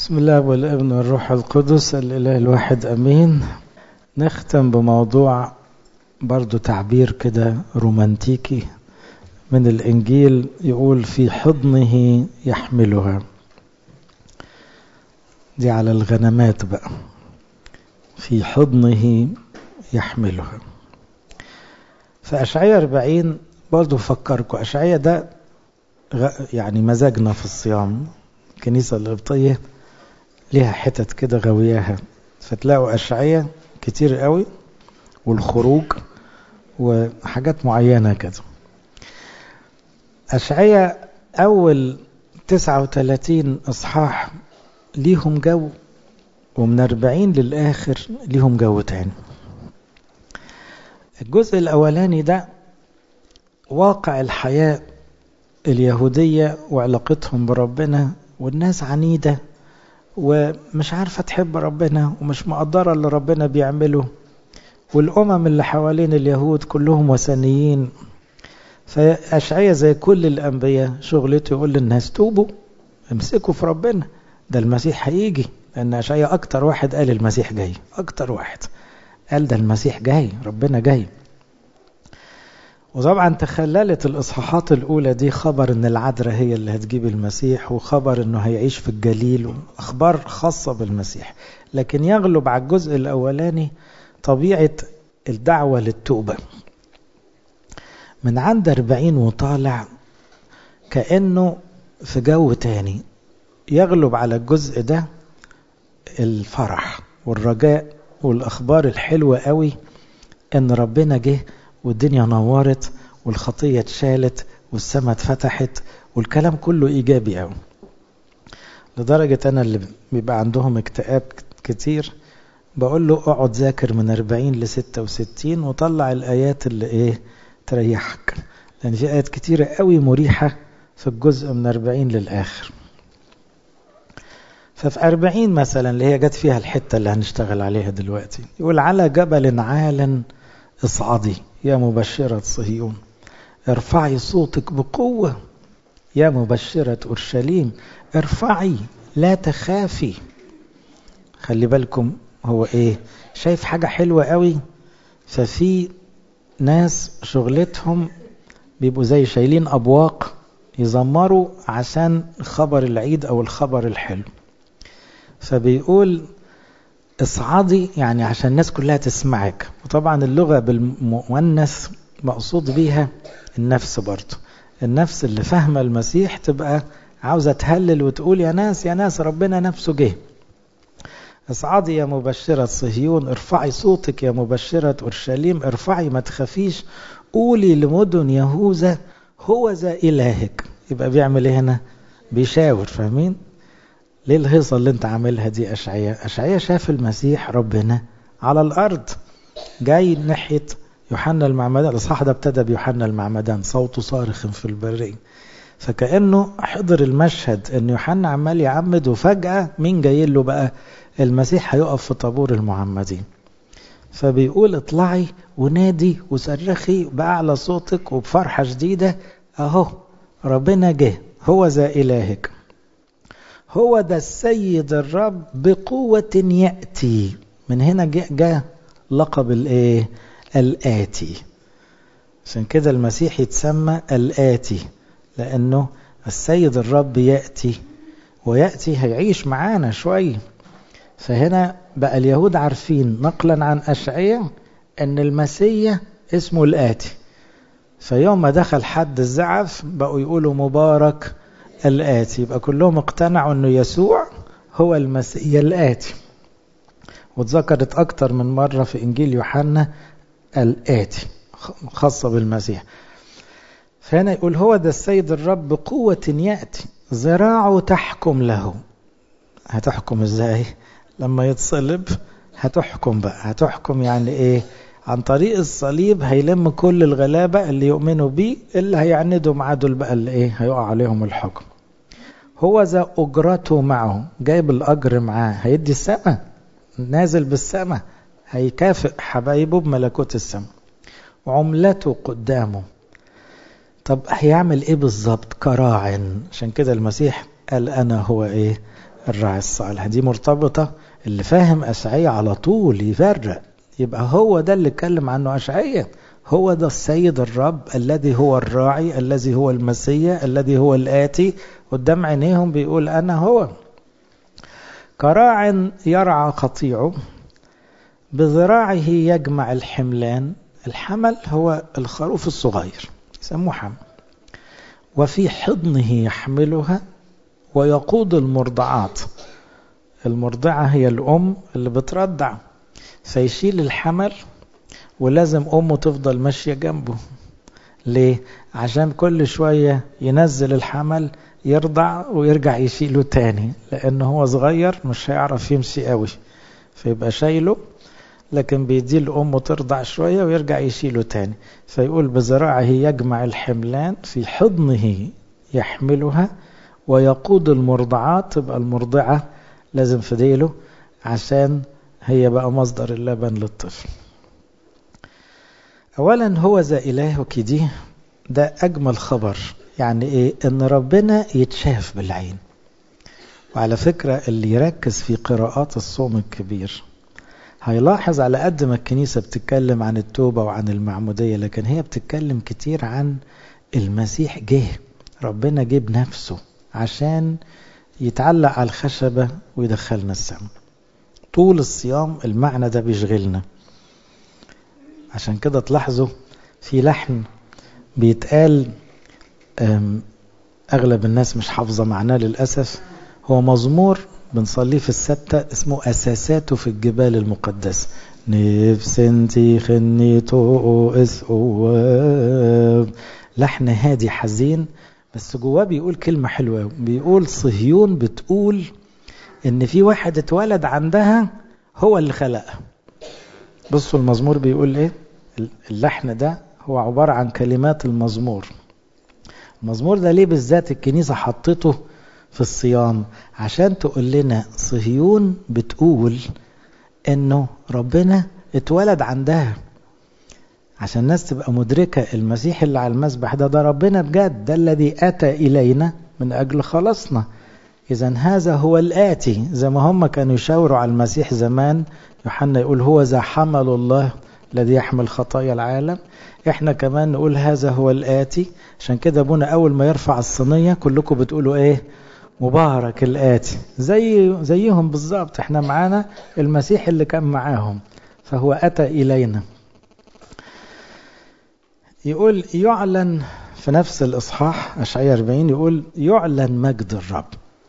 بسم الله والابن والروح القدس الإله الواحد أمين نختم بموضوع برضو تعبير كده رومانتيكي من الإنجيل يقول في حضنه يحملها دي على الغنمات بقى في حضنه يحملها فأشعية 40 برضو فكركم أشعية ده يعني مزاجنا في الصيام الكنيسة القبطية ليها حتت كده غوياها فتلاقوا أشعية كتير قوي والخروج وحاجات معينة كده أشعية أول 39 إصحاح ليهم جو ومن 40 للآخر ليهم جو تاني الجزء الأولاني ده واقع الحياة اليهودية وعلاقتهم بربنا والناس عنيدة ومش عارفة تحب ربنا ومش مقدرة اللي ربنا بيعمله والأمم اللي حوالين اليهود كلهم وثنيين فأشعية زي كل الأنبياء شغلته يقول للناس توبوا امسكوا في ربنا ده المسيح هيجي لأن أشعية أكتر واحد قال المسيح جاي أكتر واحد قال ده المسيح جاي ربنا جاي وطبعا تخللت الإصحاحات الأولى دي خبر إن العذراء هي اللي هتجيب المسيح وخبر إنه هيعيش في الجليل وأخبار خاصة بالمسيح لكن يغلب على الجزء الأولاني طبيعة الدعوة للتوبة من عند أربعين وطالع كأنه في جو تاني يغلب على الجزء ده الفرح والرجاء والأخبار الحلوة قوي إن ربنا جه والدنيا نورت والخطية اتشالت والسماء اتفتحت والكلام كله إيجابي قوي لدرجة أنا اللي بيبقى عندهم اكتئاب كتير بقول له اقعد ذاكر من 40 ل 66 وطلع الآيات اللي إيه تريحك لأن في آيات كتيرة قوي مريحة في الجزء من 40 للآخر ففي 40 مثلا اللي هي جت فيها الحتة اللي هنشتغل عليها دلوقتي يقول على جبل عال اصعدي يا مبشرة صهيون ارفعي صوتك بقوة يا مبشرة أورشليم ارفعي لا تخافي خلي بالكم هو ايه شايف حاجة حلوة قوي ففي ناس شغلتهم بيبقوا زي شايلين أبواق يزمروا عشان خبر العيد أو الخبر الحلو فبيقول اصعدي يعني عشان الناس كلها تسمعك وطبعا اللغة بالمؤنث مقصود بيها النفس برضه النفس اللي فاهمة المسيح تبقى عاوزة تهلل وتقول يا ناس يا ناس ربنا نفسه جه اصعدي يا مبشرة صهيون ارفعي صوتك يا مبشرة أورشليم ارفعي ما تخافيش قولي لمدن يهوذا هو ذا إلهك يبقى بيعمل ايه هنا بيشاور فاهمين ليه الهيصة اللي انت عاملها دي أشعية أشعية شاف المسيح ربنا على الأرض جاي ناحية يوحنا المعمدان الإصحاح ده ابتدى بيوحنا المعمدان صوته صارخ في البرية فكأنه حضر المشهد ان يوحنا عمال يعمد وفجأة مين جاي له بقى المسيح هيقف في طابور المعمدين فبيقول اطلعي ونادي وصرخي بأعلى صوتك وبفرحة شديدة اهو ربنا جه هو ذا إلهك هو ده السيد الرب بقوة يأتي من هنا جاء, جاء لقب الايه الآتي عشان كده المسيح يتسمى الآتي لأنه السيد الرب يأتي ويأتي هيعيش معانا شوية فهنا بقى اليهود عارفين نقلا عن أشعية أن المسيح اسمه الآتي فيوم ما دخل حد الزعف بقوا يقولوا مبارك الآتي يبقى كلهم اقتنعوا أنه يسوع هو المسيح الآتي واتذكرت أكتر من مرة في إنجيل يوحنا الآتي خاصة بالمسيح فهنا يقول هو ده السيد الرب بقوة يأتي ذراعه تحكم له هتحكم ازاي لما يتصلب هتحكم بقى هتحكم يعني ايه عن طريق الصليب هيلم كل الغلابة اللي يؤمنوا بيه اللي هيعندوا معاه دول بقى اللي ايه هيقع عليهم الحكم هو ذا أجرته معه جايب الأجر معاه هيدي السماء نازل بالسماء هيكافئ حبايبه بملكوت السماء وعملته قدامه طب هيعمل ايه بالظبط كراع عشان كده المسيح قال انا هو ايه الراعي الصالح دي مرتبطة اللي فاهم أشعية على طول يفرق يبقى هو ده اللي اتكلم عنه أشعية هو ده السيد الرب الذي هو الراعي الذي هو المسيح الذي هو الآتي قدام عينيهم بيقول أنا هو كراع يرعى قطيعه بذراعه يجمع الحملان الحمل هو الخروف الصغير يسموه حمل وفي حضنه يحملها ويقود المرضعات المرضعة هي الأم اللي بترضع فيشيل الحمل ولازم أمه تفضل ماشية جنبه ليه؟ عشان كل شوية ينزل الحمل يرضع ويرجع يشيله تاني لأنه هو صغير مش هيعرف يمشي قوي فيبقى شايله لكن بيديه لأمه ترضع شوية ويرجع يشيله تاني فيقول بذراعه يجمع الحملان في حضنه يحملها ويقود المرضعات تبقى المرضعة لازم في ديله عشان هي بقى مصدر اللبن للطفل أولا هو ذا إلهك دي ده أجمل خبر يعني إيه إن ربنا يتشاف بالعين وعلى فكرة اللي يركز في قراءات الصوم الكبير هيلاحظ على قد ما الكنيسة بتتكلم عن التوبة وعن المعمودية لكن هي بتتكلم كتير عن المسيح جه ربنا جيب نفسه عشان يتعلق على الخشبة ويدخلنا السماء طول الصيام المعنى ده بيشغلنا عشان كده تلاحظوا في لحن بيتقال أغلب الناس مش حافظة معناه للأسف هو مزمور بنصليه في الستة اسمه أساساته في الجبال المقدسة نفس انتي خني اس لحن هادي حزين بس جواه بيقول كلمة حلوة بيقول صهيون بتقول ان في واحد اتولد عندها هو اللي خلقها بصوا المزمور بيقول ايه اللحن ده هو عبارة عن كلمات المزمور المزمور ده ليه بالذات الكنيسة حطته في الصيام عشان تقول لنا صهيون بتقول انه ربنا اتولد عندها عشان الناس تبقى مدركة المسيح اللي على المسبح ده ده ربنا بجد ده الذي أتى إلينا من أجل خلاصنا إذا هذا هو الآتي زي ما هم كانوا يشاوروا على المسيح زمان يوحنا يقول هو ذا حمل الله الذي يحمل خطايا العالم احنا كمان نقول هذا هو الآتي عشان كده ابونا أول ما يرفع الصينية كلكم بتقولوا ايه مبارك الآتي زي زيهم بالظبط احنا معانا المسيح اللي كان معاهم فهو أتى إلينا يقول يعلن في نفس الإصحاح أشعية 40 يقول يعلن مجد الرب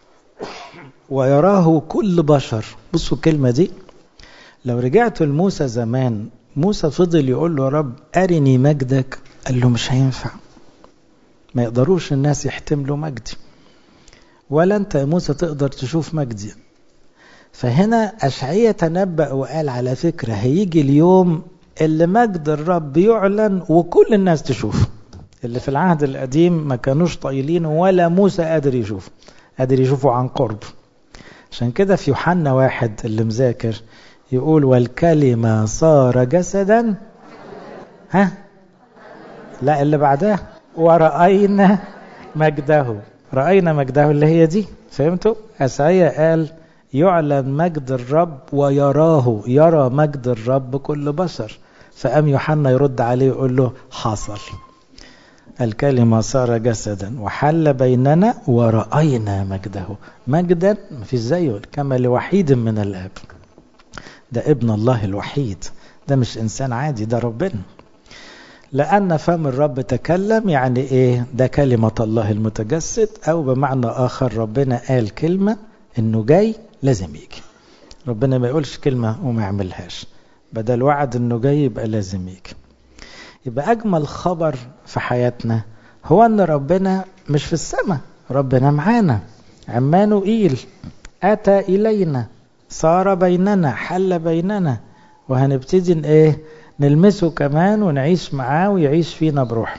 ويراه كل بشر بصوا الكلمة دي لو رجعت لموسى زمان موسى فضل يقول له رب أرني مجدك قال له مش هينفع ما يقدروش الناس يحتملوا مجدي ولا انت يا موسى تقدر تشوف مجدي فهنا أشعية تنبأ وقال على فكرة هيجي اليوم اللي مجد الرب يعلن وكل الناس تشوفه اللي في العهد القديم ما كانوش طايلين ولا موسى قادر يشوف قادر يشوفه عن قرب عشان كده في يوحنا واحد اللي مذاكر يقول والكلمة صار جسدا ها لا اللي بعدها ورأينا مجده رأينا مجده اللي هي دي فهمتوا أسعية قال يعلن مجد الرب ويراه يرى مجد الرب كل بشر فقام يوحنا يرد عليه يقول له حصل الكلمة صار جسدا وحل بيننا ورأينا مجده مجدا ما فيش زيه كما لوحيد من الآب ده ابن الله الوحيد ده مش إنسان عادي ده ربنا لأن فم الرب تكلم يعني إيه ده كلمة الله المتجسد أو بمعنى آخر ربنا قال كلمة إنه جاي لازم يجي ربنا ما يقولش كلمة وما يعملهاش بدل وعد إنه جاي يبقى لازم يجي يبقى أجمل خبر في حياتنا هو أن ربنا مش في السماء ربنا معانا عمانوئيل أتى إلينا صار بيننا حل بيننا وهنبتدي ايه نلمسه كمان ونعيش معاه ويعيش فينا بروح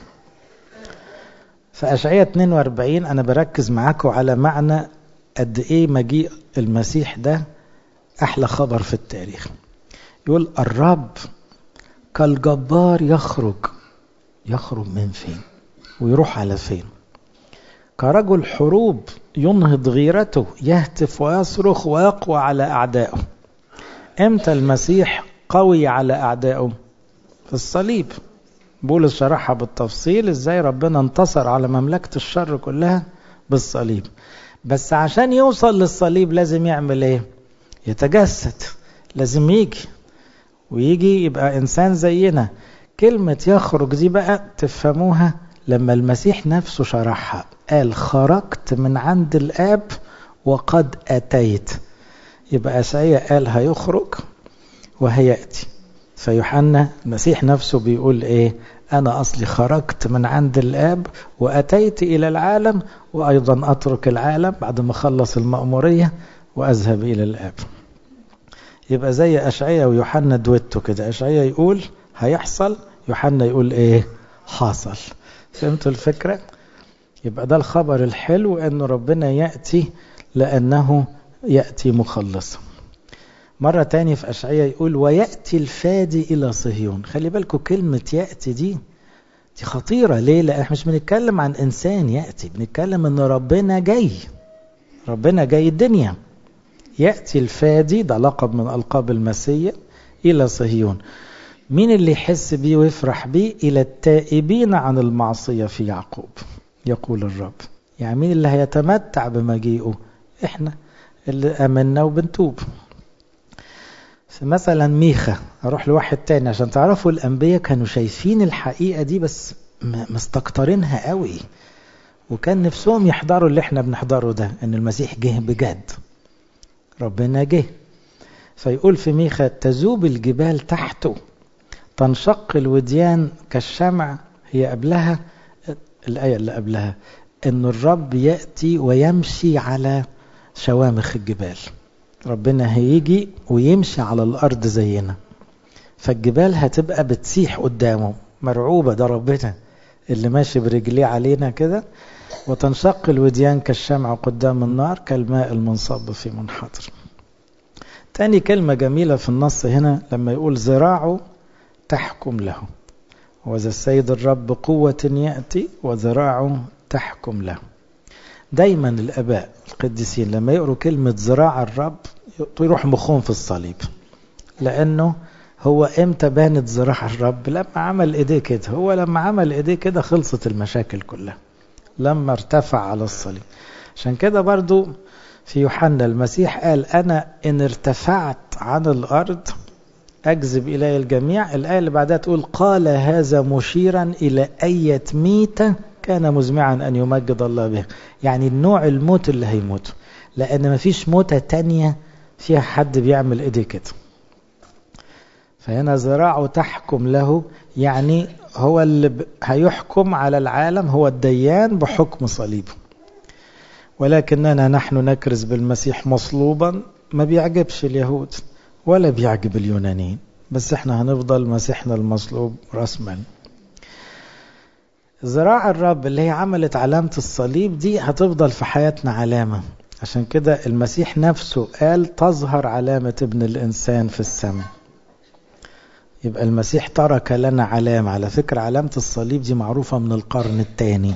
في أشعية 42 أنا بركز معاكم على معنى قد إيه مجيء المسيح ده أحلى خبر في التاريخ يقول الرب كالجبار يخرج يخرج من فين ويروح على فين كرجل حروب ينهض غيرته يهتف ويصرخ ويقوى على أعدائه امتى المسيح قوي على أعدائه في الصليب بولس شرحها بالتفصيل ازاي ربنا انتصر على مملكة الشر كلها بالصليب بس عشان يوصل للصليب لازم يعمل ايه يتجسد لازم يجي ويجي يبقى انسان زينا كلمة يخرج دي بقى تفهموها لما المسيح نفسه شرحها قال خرجت من عند الآب وقد أتيت يبقى أشعياء قال هيخرج وهيأتي فيوحنا المسيح نفسه بيقول إيه أنا أصلي خرجت من عند الآب وأتيت إلى العالم وأيضا أترك العالم بعد ما خلص المأمورية وأذهب إلى الآب يبقى زي أشعياء ويوحنا دويتو كده أشعياء يقول هيحصل يوحنا يقول إيه حاصل فهمتوا الفكرة يبقى ده الخبر الحلو أنه ربنا يأتي لأنه يأتي مخلصا مرة تاني في أشعية يقول ويأتي الفادي إلى صهيون خلي بالكم كلمة يأتي دي دي خطيرة ليه؟ لأن احنا مش بنتكلم عن إنسان يأتي بنتكلم أن ربنا جاي ربنا جاي الدنيا يأتي الفادي ده لقب من ألقاب المسيح إلى صهيون مين اللي يحس بيه ويفرح بيه إلى التائبين عن المعصية في يعقوب يقول الرب يعني مين اللي هيتمتع بمجيئه إحنا اللي أمنا وبنتوب مثلا ميخا أروح لواحد تاني عشان تعرفوا الأنبياء كانوا شايفين الحقيقة دي بس مستكترينها قوي وكان نفسهم يحضروا اللي احنا بنحضره ده ان المسيح جه بجد ربنا جه فيقول في ميخا تذوب الجبال تحته تنشق الوديان كالشمع هي قبلها الآية اللي قبلها أن الرب يأتي ويمشي على شوامخ الجبال ربنا هيجي ويمشي على الأرض زينا فالجبال هتبقى بتسيح قدامه مرعوبة ده ربنا اللي ماشي برجليه علينا كده وتنشق الوديان كالشمع قدام النار كالماء المنصب في منحدر تاني كلمة جميلة في النص هنا لما يقول ذراعه تحكم له وذا السيد الرب قوة يأتي وذراعه تحكم له دايما الأباء القديسين لما يقروا كلمة ذراع الرب يروح مخهم في الصليب لأنه هو امتى بانت ذراع الرب لما عمل ايديه كده هو لما عمل ايديه كده خلصت المشاكل كلها لما ارتفع على الصليب عشان كده برضو في يوحنا المسيح قال أنا إن ارتفعت عن الأرض أجذب إلي الجميع الآية اللي بعدها تقول قال هذا مشيرا إلى أية ميتة كان مزمعا أن يمجد الله به يعني النوع الموت اللي هيموت لأن مفيش موتة تانية فيها حد بيعمل إيديه كده فهنا ذراعه تحكم له يعني هو اللي هيحكم على العالم هو الديان بحكم صليبه ولكننا نحن نكرز بالمسيح مصلوبا ما بيعجبش اليهود ولا بيعجب اليونانيين بس احنا هنفضل مسيحنا المصلوب رسما ذراع الرب اللي هي عملت علامة الصليب دي هتفضل في حياتنا علامة عشان كده المسيح نفسه قال تظهر علامة ابن الإنسان في السماء يبقى المسيح ترك لنا علامة على فكرة علامة الصليب دي معروفة من القرن الثاني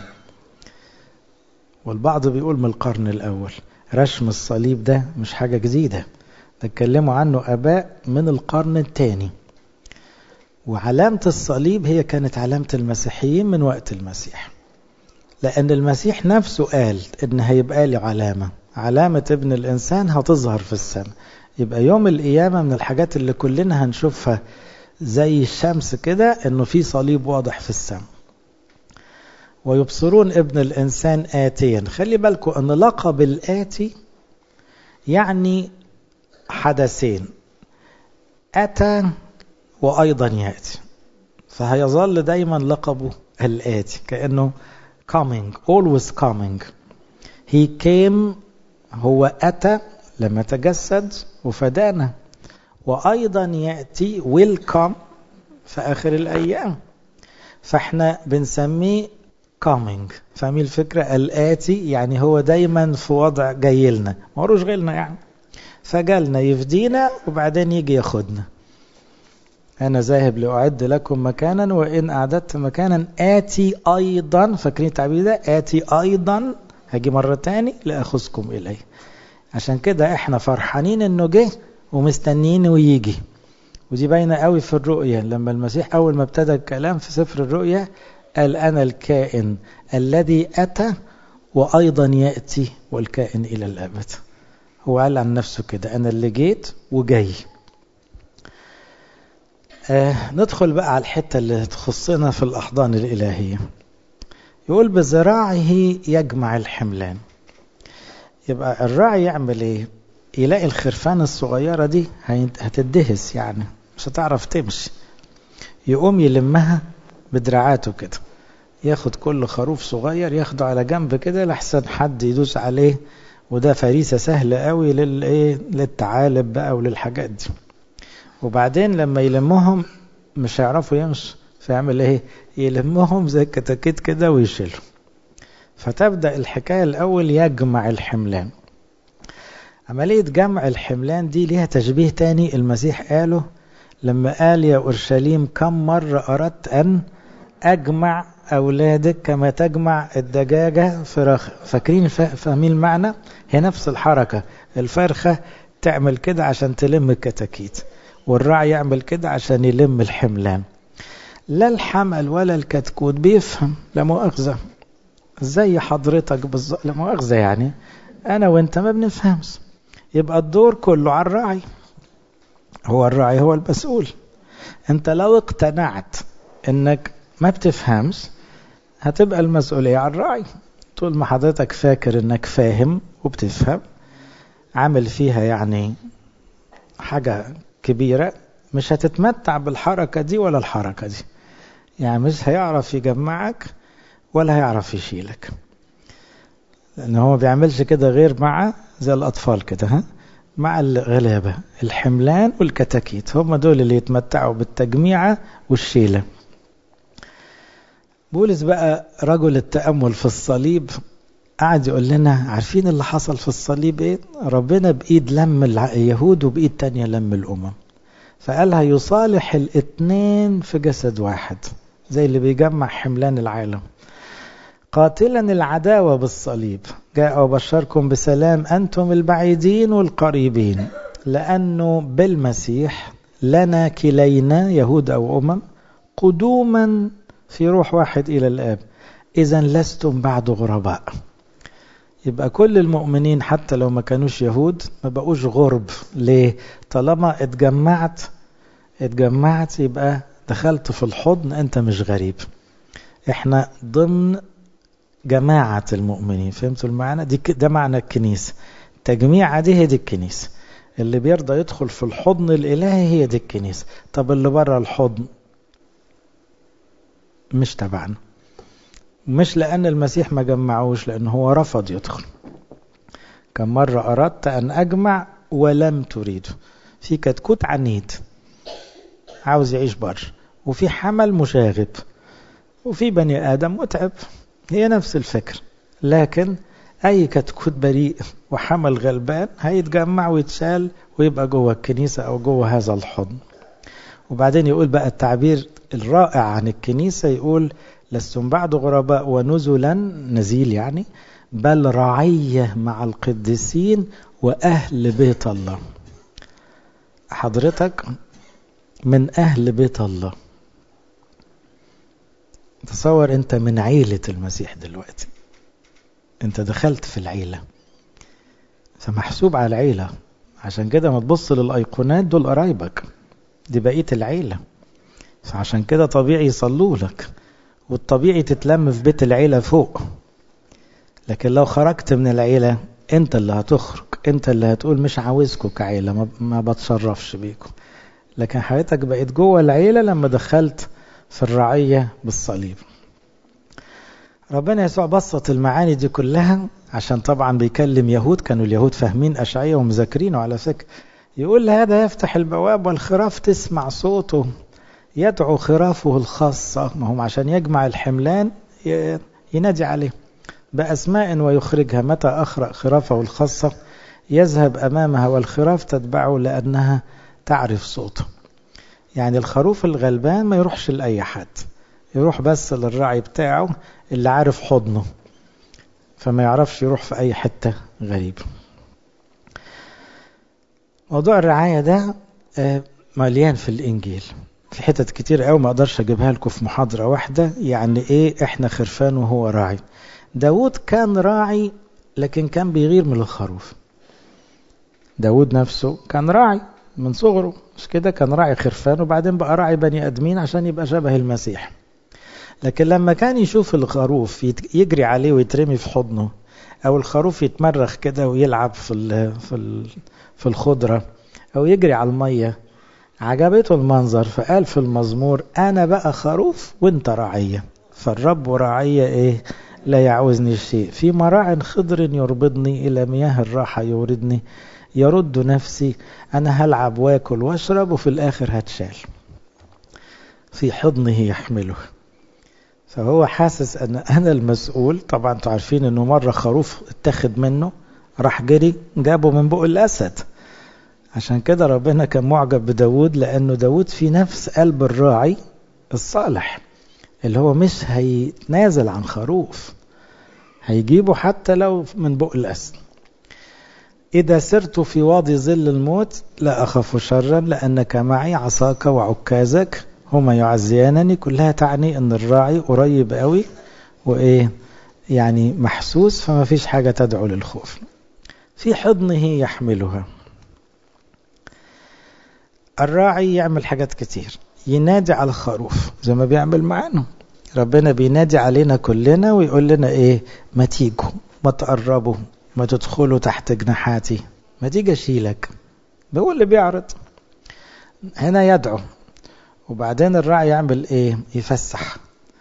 والبعض بيقول من القرن الأول رسم الصليب ده مش حاجة جديدة اتكلموا عنه أباء من القرن الثاني وعلامة الصليب هي كانت علامة المسيحيين من وقت المسيح لأن المسيح نفسه قال إن هيبقى لي علامة علامة ابن الإنسان هتظهر في السماء يبقى يوم القيامة من الحاجات اللي كلنا هنشوفها زي الشمس كده إنه في صليب واضح في السماء ويبصرون ابن الإنسان آتيا خلي بالكم أن لقب الآتي يعني حدثين أتى وأيضا يأتي فهيظل دايما لقبه الآتي كأنه coming always coming he came هو أتى لما تجسد وفدانا وأيضا يأتي will come في آخر الأيام فاحنا بنسميه coming فاهمين الفكرة الآتي يعني هو دايما في وضع جاي لنا ما هوش غيرنا يعني فجالنا يفدينا وبعدين يجي ياخدنا أنا ذاهب لأعد لكم مكانا وإن أعددت مكانا آتي أيضا فاكرين التعبير ده آتي أيضا هاجي مرة تاني لأخذكم إلي عشان كده احنا فرحانين انه جه ومستنيينه يجي ودي باينة قوي في الرؤية لما المسيح أول ما ابتدى الكلام في سفر الرؤيا قال أنا الكائن الذي أتى وأيضا يأتي والكائن إلى الأبد هو قال عن نفسه كده أنا اللي جيت وجاي آه ندخل بقى على الحتة اللي تخصنا في الأحضان الإلهية يقول بذراعه يجمع الحملان يبقى الراعي يعمل ايه يلاقي الخرفان الصغيرة دي هتدهس يعني مش هتعرف تمشي يقوم يلمها بدراعاته كده ياخد كل خروف صغير ياخده على جنب كده لحسن حد يدوس عليه وده فريسة سهلة قوي للايه للثعالب بقى وللحاجات دي وبعدين لما يلمهم مش هيعرفوا يمشوا فيعمل ايه يلمهم زي الكتاكيت كده ويشيلهم فتبدأ الحكاية الأول يجمع الحملان عملية جمع الحملان دي ليها تشبيه تاني المسيح قاله لما قال يا أورشليم كم مرة أردت أن أجمع أولادك كما تجمع الدجاجة فراخ فاكرين فاهمين المعنى هي نفس الحركة الفرخة تعمل كده عشان تلم الكتاكيت والراعي يعمل كده عشان يلم الحملان لا الحمل ولا الكتكوت بيفهم لا مؤاخذة زي حضرتك بالظبط لا مؤاخذة يعني أنا وأنت ما بنفهمش يبقى الدور كله على الراعي هو الراعي هو المسؤول أنت لو اقتنعت إنك ما بتفهمش هتبقى المسؤولية على الراعي طول ما حضرتك فاكر إنك فاهم وبتفهم عامل فيها يعني حاجة كبيرة مش هتتمتع بالحركة دي ولا الحركة دي يعني مش هيعرف يجمعك ولا هيعرف يشيلك لأن هو بيعملش كده غير مع زي الأطفال كده ها مع الغلابة الحملان والكتاكيت هم دول اللي يتمتعوا بالتجميعة والشيلة بولس بقى رجل التأمل في الصليب قعد يقول لنا عارفين اللي حصل في الصليب ايه ربنا بإيد لم اليهود وبإيد تانية لم الأمم فقالها يصالح الاثنين في جسد واحد زي اللي بيجمع حملان العالم قاتلا العداوة بالصليب جاء وبشركم بسلام أنتم البعيدين والقريبين لأنه بالمسيح لنا كلينا يهود أو أمم قدوما في روح واحد إلى الآب إذا لستم بعد غرباء يبقى كل المؤمنين حتى لو ما كانوش يهود ما بقوش غرب ليه طالما اتجمعت اتجمعت يبقى دخلت في الحضن انت مش غريب احنا ضمن جماعة المؤمنين فهمتوا المعنى دي ده معنى الكنيسة تجميعة دي هي دي الكنيسة اللي بيرضى يدخل في الحضن الإلهي هي دي الكنيسة طب اللي بره الحضن مش تبعنا مش لأن المسيح ما جمعوش لأن هو رفض يدخل كم مرة أردت أن أجمع ولم تريد في كتكوت عنيد عاوز يعيش بر وفي حمل مشاغب وفي بني آدم متعب هي نفس الفكر لكن أي كتكوت بريء وحمل غلبان هيتجمع ويتشال ويبقى جوه الكنيسة أو جوه هذا الحضن وبعدين يقول بقى التعبير الرائع عن الكنيسة يقول لستم بعد غرباء ونزلا نزيل يعني بل رعية مع القديسين وأهل بيت الله حضرتك من أهل بيت الله تصور أنت من عيلة المسيح دلوقتي أنت دخلت في العيلة فمحسوب على العيلة عشان كده ما تبص للأيقونات دول قرايبك دي بقية العيلة فعشان كده طبيعي يصلوا لك والطبيعي تتلم في بيت العيلة فوق لكن لو خرجت من العيلة انت اللي هتخرج انت اللي هتقول مش عاوزكم كعيلة ما بتصرفش بيكم لكن حياتك بقت جوه العيلة لما دخلت في الرعية بالصليب ربنا يسوع بسط المعاني دي كلها عشان طبعا بيكلم يهود كانوا اليهود فاهمين أشعية ومذاكرينه على فكرة يقول هذا يفتح البواب والخراف تسمع صوته يدعو خرافه الخاصة ما هم عشان يجمع الحملان ينادي عليه بأسماء ويخرجها متى أخرق خرافه الخاصة يذهب أمامها والخراف تتبعه لأنها تعرف صوته يعني الخروف الغلبان ما يروحش لأي حد يروح بس للراعي بتاعه اللي عارف حضنه فما يعرفش يروح في أي حتة غريبة موضوع الرعاية ده مليان في الإنجيل في حتت كتير قوي ما أقدرش أجيبها لكم في محاضرة واحدة يعني إيه إحنا خرفان وهو راعي داود كان راعي لكن كان بيغير من الخروف داود نفسه كان راعي من صغره مش كده كان راعي خرفان وبعدين بقى راعي بني ادمين عشان يبقى شبه المسيح لكن لما كان يشوف الخروف يجري عليه ويترمي في حضنه او الخروف يتمرخ كده ويلعب في ال في ال في الخضره او يجري على الميه عجبته المنظر فقال في المزمور انا بقى خروف وانت راعيه فالرب راعيه ايه لا يعوزني الشيء في مراع خضر يربضني الى مياه الراحه يوردني يرد نفسي أنا هلعب واكل واشرب وفي الآخر هتشال في حضنه يحمله فهو حاسس أن أنا المسؤول طبعا انتوا عارفين أنه مرة خروف اتخذ منه راح جري جابه من بق الأسد عشان كده ربنا كان معجب بداود لأنه داود في نفس قلب الراعي الصالح اللي هو مش هيتنازل عن خروف هيجيبه حتى لو من بق الأسد إذا سرت في وادي ظل الموت لا أخاف شرا لأنك معي عصاك وعكازك هما يعزيانني كلها تعني أن الراعي قريب قوي وإيه يعني محسوس فما فيش حاجة تدعو للخوف في حضنه يحملها الراعي يعمل حاجات كتير ينادي على الخروف زي ما بيعمل معانا ربنا بينادي علينا كلنا ويقول لنا ايه ما تيجوا ما تقربوا ما تدخلوا تحت جناحاتي ما تيجي اشيلك ده هو اللي بيعرض هنا يدعو وبعدين الراعي يعمل ايه يفسح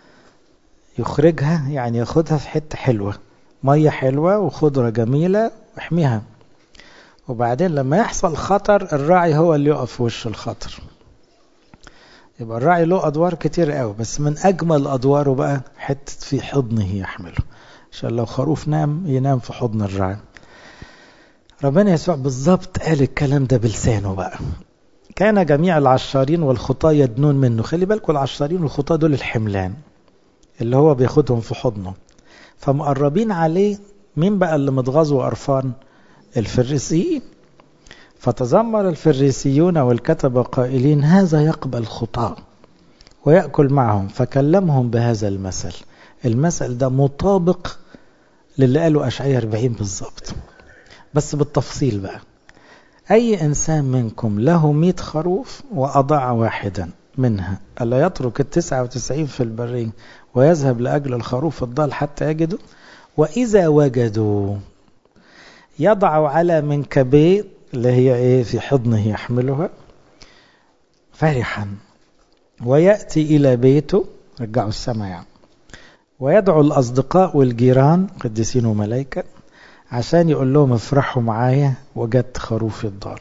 يخرجها يعني ياخدها في حتة حلوة مية حلوة وخضرة جميلة ويحميها وبعدين لما يحصل خطر الراعي هو اللي يقف في وش الخطر يبقى الراعي له أدوار كتير قوي بس من أجمل أدواره بقى حتة في حضنه يحمله عشان لو خروف نام ينام في حضن الراعي ربنا يسوع بالظبط قال الكلام ده بلسانه بقى كان جميع العشارين والخطاة يدنون منه خلي بالكم العشارين والخطاة دول الحملان اللي هو بياخدهم في حضنه فمقربين عليه مين بقى اللي متغاظ وقرفان الفريسيين فتذمر الفريسيون والكتبة قائلين هذا يقبل خطاة ويأكل معهم فكلمهم بهذا المثل المثل ده مطابق للي قاله أشعية 40 بالظبط بس بالتفصيل بقى أي إنسان منكم له مئة خروف وأضاع واحدا منها ألا يترك التسعة وتسعين في البرية ويذهب لأجل الخروف الضال حتى يجده وإذا وجدوا يضع على منكبيه اللي هي إيه في حضنه يحملها فرحا ويأتي إلى بيته رجعوا السماء يعني ويدعو الأصدقاء والجيران قديسين وملائكة عشان يقول لهم افرحوا معايا وجدت خروفي الضال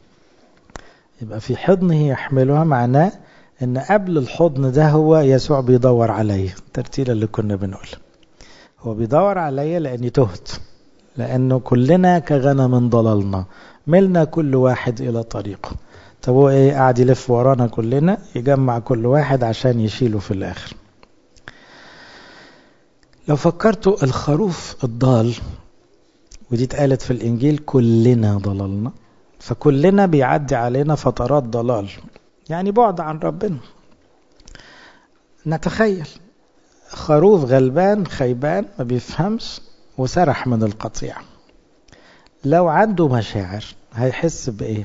يبقى في حضنه يحملها معناه ان قبل الحضن ده هو يسوع بيدور عليا الترتيلة اللي كنا بنقول هو بيدور عليا لاني تهت لانه كلنا كغنم ضللنا ملنا كل واحد الى طريقه طب هو ايه قاعد يلف ورانا كلنا يجمع كل واحد عشان يشيله في الاخر لو فكرتوا الخروف الضال ودي اتقالت في الانجيل كلنا ضللنا فكلنا بيعدي علينا فترات ضلال يعني بعد عن ربنا نتخيل خروف غلبان خيبان ما بيفهمش وسرح من القطيع لو عنده مشاعر هيحس بايه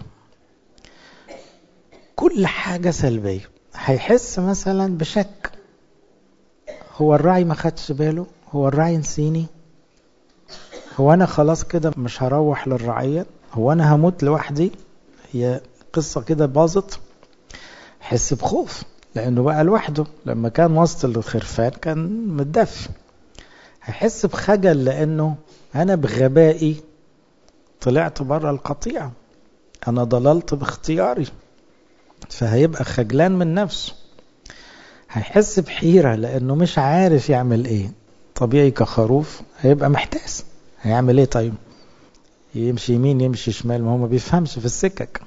كل حاجة سلبية هيحس مثلا بشك هو الراعي ما خدش باله هو الراعي نسيني هو انا خلاص كده مش هروح للرعية هو انا هموت لوحدي هي قصة كده باظت حس بخوف لانه بقى لوحده لما كان وسط الخرفان كان متدفي هيحس بخجل لانه انا بغبائي طلعت بره القطيع انا ضللت باختياري فهيبقى خجلان من نفسه هيحس بحيرة لأنه مش عارف يعمل إيه طبيعي كخروف هيبقى محتاس هيعمل إيه طيب يمشي يمين يمشي شمال ما هو ما بيفهمش في السكك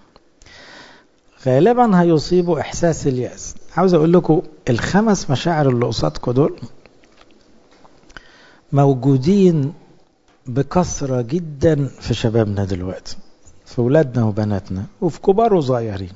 غالبا هيصيبه إحساس اليأس عاوز أقول لكم الخمس مشاعر اللي قصادكم دول موجودين بكثرة جدا في شبابنا دلوقتي في ولادنا وبناتنا وفي كبار وصغيرين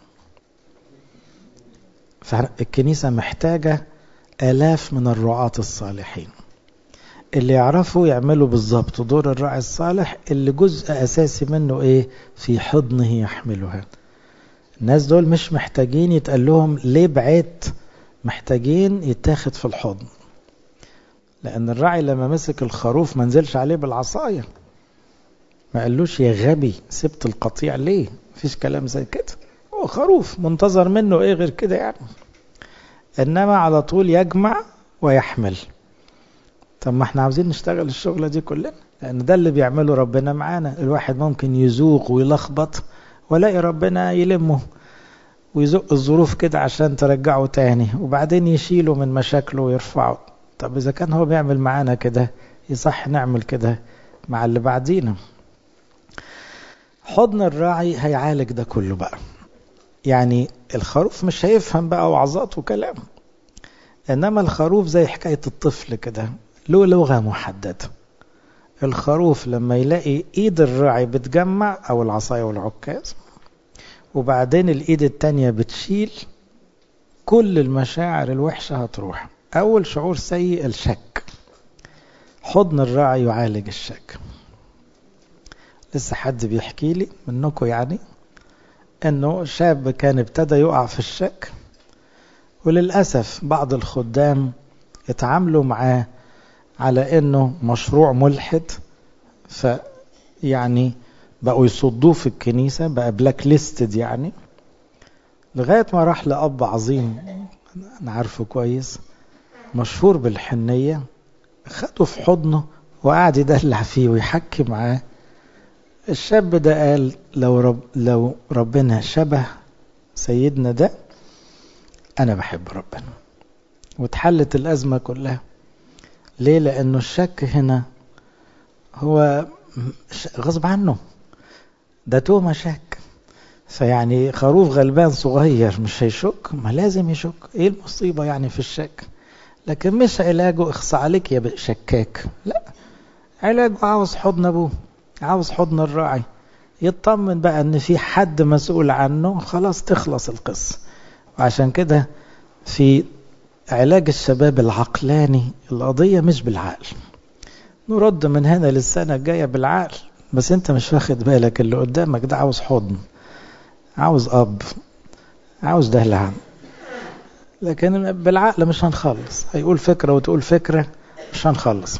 فالكنيسة محتاجة آلاف من الرعاة الصالحين اللي يعرفوا يعملوا بالظبط دور الراعي الصالح اللي جزء أساسي منه إيه في حضنه يحملها الناس دول مش محتاجين يتقال لهم ليه بعدت محتاجين يتاخد في الحضن لأن الراعي لما مسك الخروف ما نزلش عليه بالعصاية ما قالوش يا غبي سبت القطيع ليه مفيش كلام زي كده هو خروف منتظر منه ايه غير كده يعني انما على طول يجمع ويحمل طب ما احنا عاوزين نشتغل الشغلة دي كلنا لان ده اللي بيعمله ربنا معانا الواحد ممكن يزوق ويلخبط ولاقي ربنا يلمه ويزق الظروف كده عشان ترجعه تاني وبعدين يشيله من مشاكله ويرفعه طب إذا كان هو بيعمل معانا كده يصح نعمل كده مع اللي بعدينا حضن الراعي هيعالج ده كله بقى يعني الخروف مش هيفهم بقى وعظات وكلام إنما الخروف زي حكاية الطفل كده له لغة محددة الخروف لما يلاقي ايد الراعي بتجمع او العصاية والعكاز وبعدين الايد التانية بتشيل كل المشاعر الوحشة هتروح اول شعور سيء الشك حضن الراعي يعالج الشك لسه حد بيحكي لي منكم يعني انه شاب كان ابتدى يقع في الشك وللأسف بعض الخدام اتعاملوا معاه على انه مشروع ملحد فيعني بقوا يصدوه في الكنيسة بقى بلاك ليستد يعني لغاية ما راح لأب عظيم أنا عارفه كويس مشهور بالحنية خده في حضنه وقعد يدلع فيه ويحكي معاه الشاب ده قال لو رب لو ربنا شبه سيدنا ده أنا بحب ربنا واتحلت الأزمة كلها ليه لأنه الشك هنا هو غصب عنه ده توما شك فيعني خروف غلبان صغير مش هيشك ما لازم يشك ايه المصيبة يعني في الشك لكن مش علاجه اخصى عليك يا شكاك لا علاجه عاوز حضن ابوه عاوز حضن الراعي يطمن بقى ان في حد مسؤول عنه خلاص تخلص القصة وعشان كده في علاج الشباب العقلاني القضية مش بالعقل نرد من هنا للسنة الجاية بالعقل بس انت مش واخد بالك اللي قدامك ده عاوز حضن عاوز اب عاوز دلع لكن بالعقل مش هنخلص هيقول فكرة وتقول فكرة مش هنخلص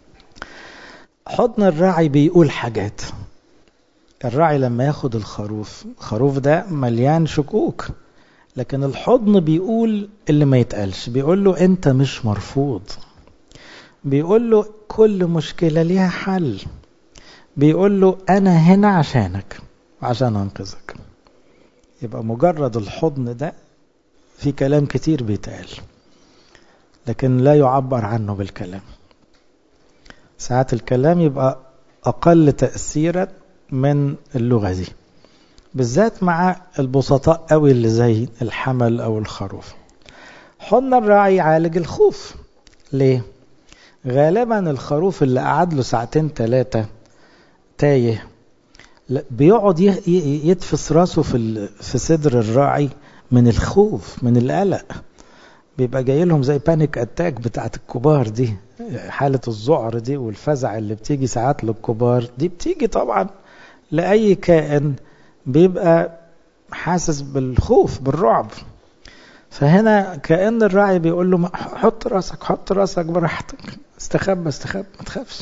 حضن الراعي بيقول حاجات الراعي لما ياخد الخروف الخروف ده مليان شكوك لكن الحضن بيقول اللي ما يتقالش بيقول له انت مش مرفوض بيقول له كل مشكلة ليها حل بيقول له انا هنا عشانك وعشان انقذك يبقى مجرد الحضن ده في كلام كتير بيتقال لكن لا يعبر عنه بالكلام ساعات الكلام يبقى أقل تأثيرا من اللغة دي بالذات مع البسطاء قوي اللي زي الحمل أو الخروف حضن الراعي يعالج الخوف ليه؟ غالبا الخروف اللي قعد له ساعتين ثلاثة تايه بيقعد يتفس راسه في في صدر الراعي من الخوف من القلق بيبقى جاي لهم زي بانيك اتاك بتاعت الكبار دي حالة الذعر دي والفزع اللي بتيجي ساعات للكبار دي بتيجي طبعا لأي كائن بيبقى حاسس بالخوف بالرعب فهنا كأن الراعي بيقول له حط راسك حط راسك براحتك استخبى استخبى ما تخافش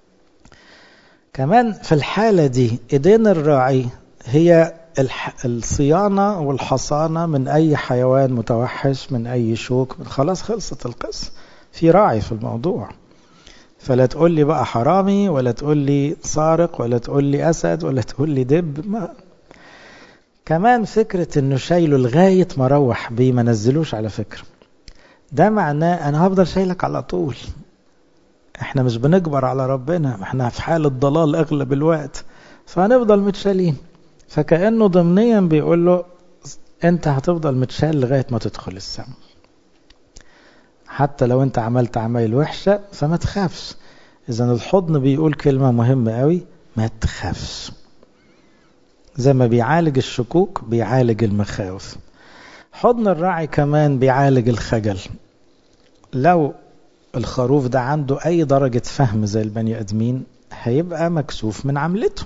كمان في الحالة دي ايدين الراعي هي الصيانة والحصانة من أي حيوان متوحش من أي شوك خلاص خلصت القصة في راعي في الموضوع فلا تقول لي بقى حرامي ولا تقول لي سارق ولا تقول لي أسد ولا تقول لي دب ما كمان فكرة انه شايله لغاية ما روح بيه ما نزلوش على فكرة ده معناه انا هفضل شايلك على طول احنا مش بنجبر على ربنا احنا في حالة ضلال اغلب الوقت فهنفضل متشالين فكأنه ضمنيا بيقول له انت هتفضل متشال لغاية ما تدخل السماء حتى لو انت عملت عمايل وحشة فما تخافش إذا الحضن بيقول كلمة مهمة قوي ما تخافش زي ما بيعالج الشكوك بيعالج المخاوف حضن الراعي كمان بيعالج الخجل لو الخروف ده عنده أي درجة فهم زي البني أدمين هيبقى مكسوف من عملته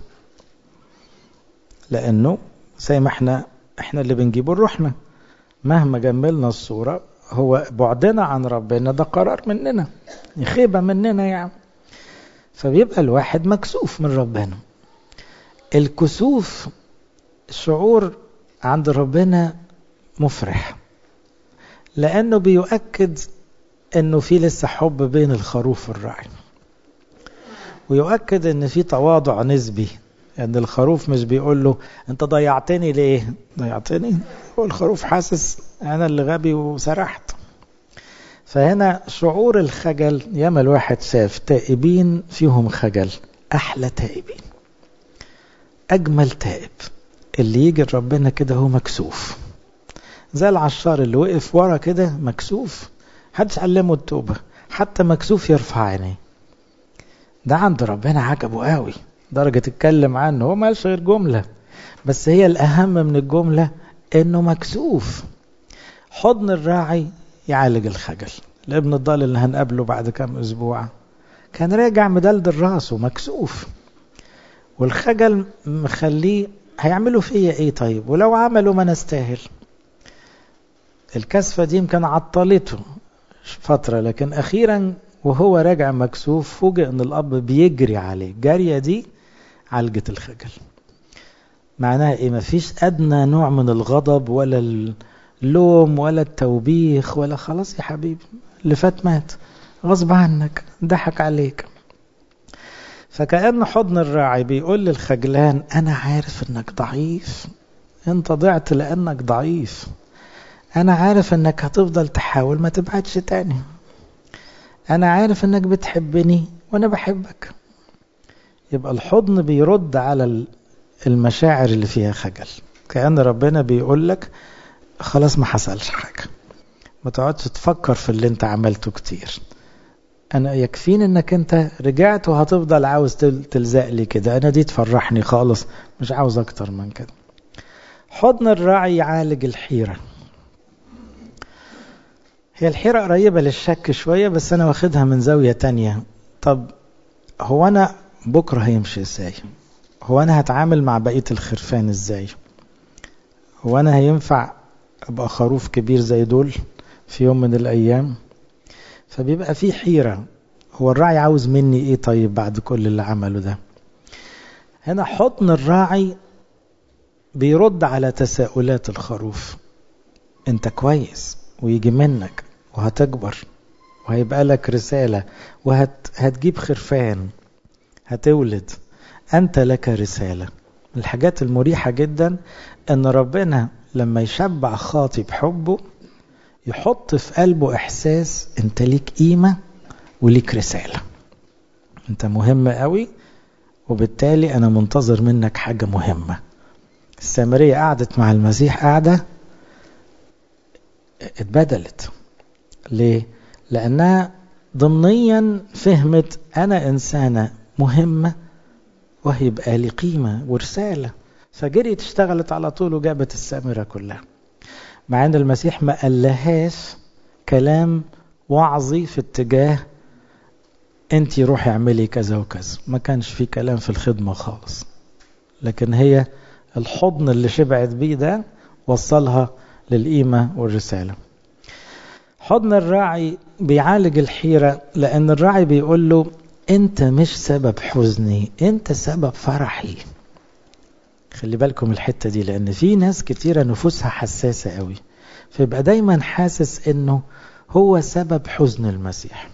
لأنه زي ما احنا احنا اللي بنجيبه لروحنا مهما جملنا الصورة هو بعدنا عن ربنا ده قرار مننا خيبة مننا يعني فبيبقى الواحد مكسوف من ربنا الكسوف شعور عند ربنا مفرح لأنه بيؤكد أنه في لسه حب بين الخروف والراعي ويؤكد أن في تواضع نسبي أن يعني الخروف مش بيقول له أنت ضيعتني ليه ضيعتني هو الخروف حاسس أنا اللي غبي وسرحت فهنا شعور الخجل ياما الواحد شاف تائبين فيهم خجل أحلى تائبين أجمل تائب اللي يجي ربنا كده هو مكسوف زي العشار اللي وقف ورا كده مكسوف محدش علمه التوبة حتى مكسوف يرفع عينيه ده عند ربنا عجبه قوي درجة اتكلم عنه هو مالش غير جملة بس هي الأهم من الجملة إنه مكسوف حضن الراعي يعالج الخجل الابن الضال اللي هنقابله بعد كام أسبوع كان راجع مدلدل راسه مكسوف والخجل مخليه هيعملوا فيا ايه طيب ولو عملوا ما نستاهل الكسفة دي يمكن عطلته فترة لكن أخيرا وهو راجع مكسوف فوجئ ان الأب بيجري عليه الجارية دي عالجة الخجل معناها ايه مفيش أدنى نوع من الغضب ولا اللوم ولا التوبيخ ولا خلاص يا حبيبي اللي فات مات غصب عنك ضحك عليك فكأن حضن الراعي بيقول للخجلان أنا عارف إنك ضعيف أنت ضعت لأنك ضعيف أنا عارف إنك هتفضل تحاول ما تبعدش تاني أنا عارف إنك بتحبني وأنا بحبك يبقى الحضن بيرد على المشاعر اللي فيها خجل كأن ربنا بيقول لك خلاص ما حصلش حاجة ما تقعدش تفكر في اللي انت عملته كتير انا يكفيني انك انت رجعت وهتفضل عاوز تلزق لي كده انا دي تفرحني خالص مش عاوز اكتر من كده حضن الراعي يعالج الحيرة هي الحيرة قريبة للشك شوية بس انا واخدها من زاوية تانية طب هو انا بكرة هيمشي ازاي هو انا هتعامل مع بقية الخرفان ازاي هو انا هينفع ابقى خروف كبير زي دول في يوم من الايام فبيبقى في حيرة هو الراعي عاوز مني ايه طيب بعد كل اللي عمله ده هنا حضن الراعي بيرد على تساؤلات الخروف انت كويس ويجي منك وهتكبر وهيبقى لك رسالة وهتجيب خرفان هتولد أنت لك رسالة الحاجات المريحة جدا أن ربنا لما يشبع خاطي بحبه يحط في قلبه إحساس أنت ليك قيمة وليك رسالة أنت مهم قوي وبالتالي أنا منتظر منك حاجة مهمة السامرية قعدت مع المسيح قاعدة اتبدلت ليه؟ لأنها ضمنيا فهمت أنا إنسانة مهمة وهيبقى لي قيمة ورسالة فجريت اشتغلت على طول وجابت السامرة كلها مع أن المسيح ما قالهاش كلام وعظي في اتجاه انت روحي اعملي كذا وكذا ما كانش في كلام في الخدمة خالص لكن هي الحضن اللي شبعت بيه ده وصلها للقيمة والرسالة حضن الراعي بيعالج الحيرة لأن الراعي بيقول له أنت مش سبب حزني أنت سبب فرحي خلي بالكم الحتة دي لأن في ناس كتيرة نفوسها حساسة قوي فيبقى دايما حاسس أنه هو سبب حزن المسيح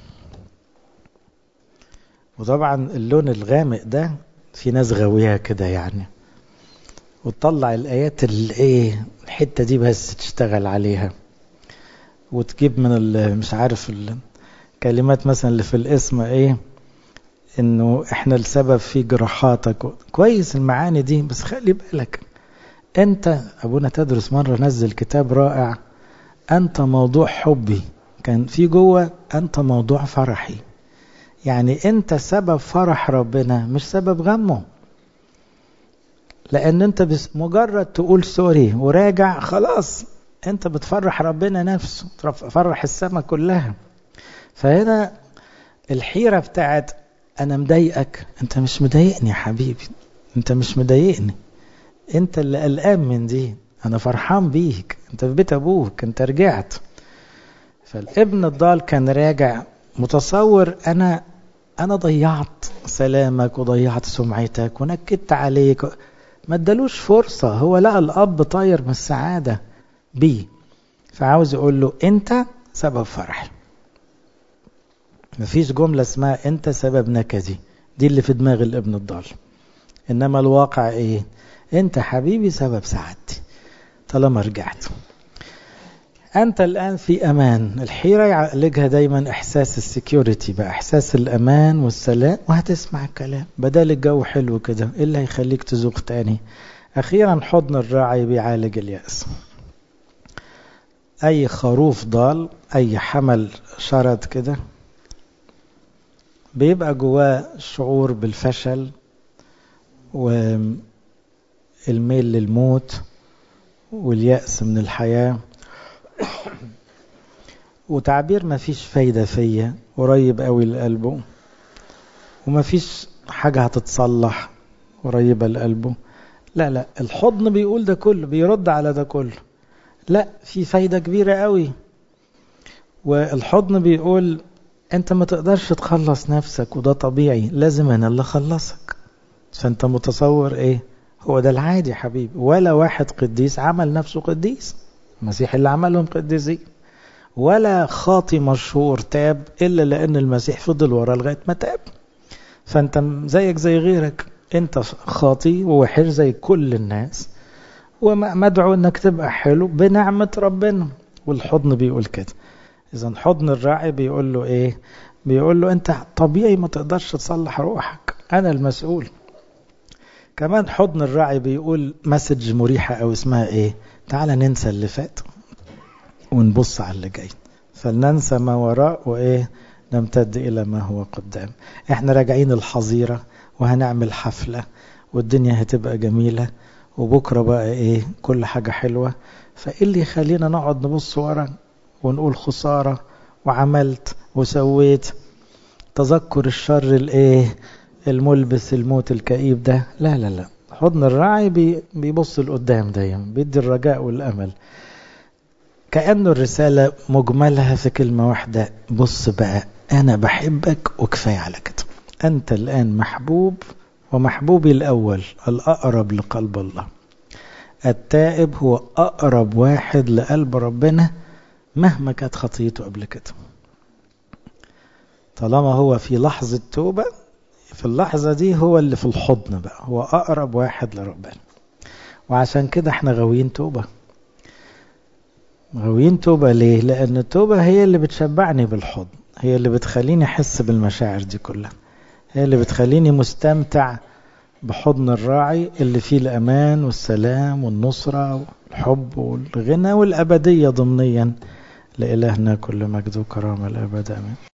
وطبعا اللون الغامق ده في ناس غاوية كده يعني وتطلع الآيات اللي ايه الحتة دي بس تشتغل عليها وتجيب من مش عارف الكلمات مثلا اللي في الاسم ايه انه احنا السبب في جراحاتك كويس المعاني دي بس خلي بالك انت ابونا تدرس مرة نزل كتاب رائع انت موضوع حبي كان في جوه انت موضوع فرحي يعني انت سبب فرح ربنا مش سبب غمه لان انت بس مجرد تقول سوري وراجع خلاص انت بتفرح ربنا نفسه تفرح السماء كلها فهنا الحيرة بتاعت انا مضايقك انت مش مضايقني يا حبيبي انت مش مضايقني انت اللي قلقان من دي انا فرحان بيك انت في بيت ابوك انت رجعت فالابن الضال كان راجع متصور انا انا ضيعت سلامك وضيعت سمعتك ونكدت عليك ما ادالوش فرصة هو لقى الاب طاير من السعادة بيه فعاوز يقول له انت سبب فرحي مفيش جملة اسمها انت سبب نكدي دي اللي في دماغ الابن الضال انما الواقع ايه انت حبيبي سبب سعادتي طالما رجعت انت الان في امان الحيرة يعالجها دايما احساس السكيورتي بقى احساس الامان والسلام وهتسمع الكلام بدل الجو حلو كده ايه اللي هيخليك تزوق تاني اخيرا حضن الراعي بيعالج اليأس اي خروف ضال اي حمل شرد كده بيبقى جواه شعور بالفشل والميل للموت واليأس من الحياة وتعبير ما فيش فايدة فيا قريب قوي لقلبه وما فيش حاجة هتتصلح قريبة لقلبه لا لا الحضن بيقول ده كله بيرد على ده كله لا في فايدة كبيرة قوي والحضن بيقول انت ما تقدرش تخلص نفسك وده طبيعي لازم انا اللي اخلصك فانت متصور ايه هو ده العادي حبيبي ولا واحد قديس عمل نفسه قديس المسيح اللي عملهم قديسين ولا خاطي مشهور تاب الا لان المسيح فضل وراه لغايه ما تاب فانت زيك زي غيرك انت خاطي ووحش زي كل الناس ومدعو انك تبقى حلو بنعمه ربنا والحضن بيقول كده اذا حضن الراعي بيقول له ايه بيقول له انت طبيعي ما تقدرش تصلح روحك انا المسؤول كمان حضن الراعي بيقول مسج مريحة او اسمها ايه تعال ننسى اللي فات ونبص على اللي جاي فلننسى ما وراء وايه نمتد الى ما هو قدام احنا راجعين الحظيرة وهنعمل حفلة والدنيا هتبقى جميلة وبكرة بقى ايه كل حاجة حلوة فايه اللي يخلينا نقعد نبص ورا ونقول خسارة وعملت وسويت تذكر الشر الايه الملبس الموت الكئيب ده لا لا لا حضن الراعي بي بيبص لقدام دايما بيدي الرجاء والامل كأنه الرسالة مجملها في كلمة واحدة بص بقى أنا بحبك وكفاية على كده أنت الآن محبوب ومحبوبي الأول الأقرب لقلب الله التائب هو أقرب واحد لقلب ربنا مهما كانت خطيته قبل كده طالما هو في لحظة توبة في اللحظة دي هو اللي في الحضن بقى هو أقرب واحد لربنا وعشان كده احنا غاويين توبة غاويين توبة ليه؟ لأن التوبة هي اللي بتشبعني بالحضن هي اللي بتخليني أحس بالمشاعر دي كلها هي اللي بتخليني مستمتع بحضن الراعي اللي فيه الأمان والسلام والنصرة والحب والغنى والأبدية ضمنيا لإلهنا كل مجد وكرامة الأبد آمين